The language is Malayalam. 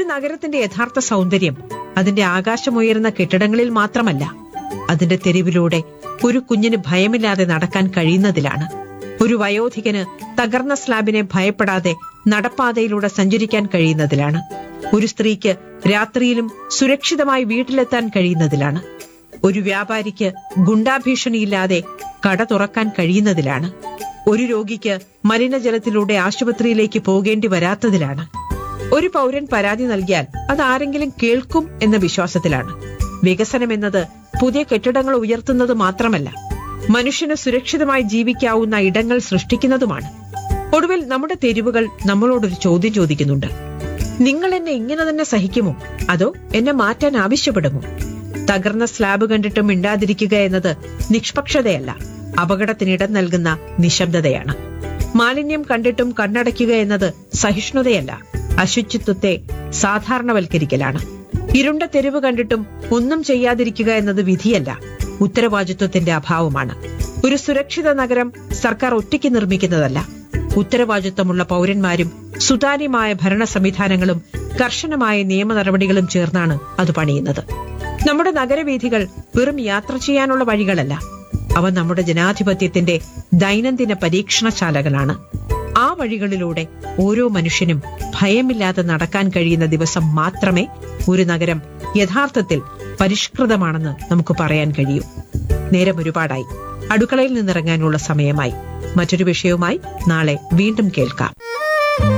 നഗരത്തിന്റെ യഥാർത്ഥ സൗന്ദര്യം അതിന്റെ ആകാശമുയരുന്ന കെട്ടിടങ്ങളിൽ മാത്രമല്ല അതിന്റെ തെരുവിലൂടെ ഒരു കുഞ്ഞിന് ഭയമില്ലാതെ നടക്കാൻ കഴിയുന്നതിലാണ് ഒരു വയോധികന് തകർന്ന സ്ലാബിനെ ഭയപ്പെടാതെ നടപ്പാതയിലൂടെ സഞ്ചരിക്കാൻ കഴിയുന്നതിലാണ് ഒരു സ്ത്രീക്ക് രാത്രിയിലും സുരക്ഷിതമായി വീട്ടിലെത്താൻ കഴിയുന്നതിലാണ് ഒരു വ്യാപാരിക്ക് ഗുണ്ടാഭീഷണിയില്ലാതെ കട തുറക്കാൻ കഴിയുന്നതിലാണ് ഒരു രോഗിക്ക് മലിനജലത്തിലൂടെ ആശുപത്രിയിലേക്ക് പോകേണ്ടി വരാത്തതിലാണ് ഒരു പൗരൻ പരാതി നൽകിയാൽ അത് ആരെങ്കിലും കേൾക്കും എന്ന വിശ്വാസത്തിലാണ് വികസനം എന്നത് പുതിയ കെട്ടിടങ്ങൾ ഉയർത്തുന്നത് മാത്രമല്ല മനുഷ്യന് സുരക്ഷിതമായി ജീവിക്കാവുന്ന ഇടങ്ങൾ സൃഷ്ടിക്കുന്നതുമാണ് ഒടുവിൽ നമ്മുടെ തെരുവുകൾ നമ്മളോടൊരു ചോദ്യം ചോദിക്കുന്നുണ്ട് നിങ്ങൾ എന്നെ ഇങ്ങനെ തന്നെ സഹിക്കുമോ അതോ എന്നെ മാറ്റാൻ ആവശ്യപ്പെടുമോ തകർന്ന സ്ലാബ് കണ്ടിട്ടും മിണ്ടാതിരിക്കുക എന്നത് നിഷ്പക്ഷതയല്ല അപകടത്തിനിടം നൽകുന്ന നിശബ്ദതയാണ് മാലിന്യം കണ്ടിട്ടും കണ്ണടയ്ക്കുക എന്നത് സഹിഷ്ണുതയല്ല അശുചിത്വത്തെ സാധാരണവൽക്കരിക്കലാണ് ഇരുണ്ട തെരുവ് കണ്ടിട്ടും ഒന്നും ചെയ്യാതിരിക്കുക എന്നത് വിധിയല്ല ഉത്തരവാദിത്വത്തിന്റെ അഭാവമാണ് ഒരു സുരക്ഷിത നഗരം സർക്കാർ ഒറ്റയ്ക്ക് നിർമ്മിക്കുന്നതല്ല ഉത്തരവാദിത്വമുള്ള പൗരന്മാരും സുതാര്യമായ ഭരണ സംവിധാനങ്ങളും കർശനമായ നിയമ നടപടികളും ചേർന്നാണ് അത് പണിയുന്നത് നമ്മുടെ നഗരവീഥികൾ വെറും യാത്ര ചെയ്യാനുള്ള വഴികളല്ല അവ നമ്മുടെ ജനാധിപത്യത്തിന്റെ ദൈനംദിന പരീക്ഷണശാലകളാണ് ആ വഴികളിലൂടെ ഓരോ മനുഷ്യനും ഭയമില്ലാതെ നടക്കാൻ കഴിയുന്ന ദിവസം മാത്രമേ ഒരു നഗരം യഥാർത്ഥത്തിൽ പരിഷ്കൃതമാണെന്ന് നമുക്ക് പറയാൻ കഴിയൂ നേരം ഒരുപാടായി അടുക്കളയിൽ നിന്നിറങ്ങാനുള്ള സമയമായി മറ്റൊരു വിഷയവുമായി നാളെ വീണ്ടും കേൾക്കാം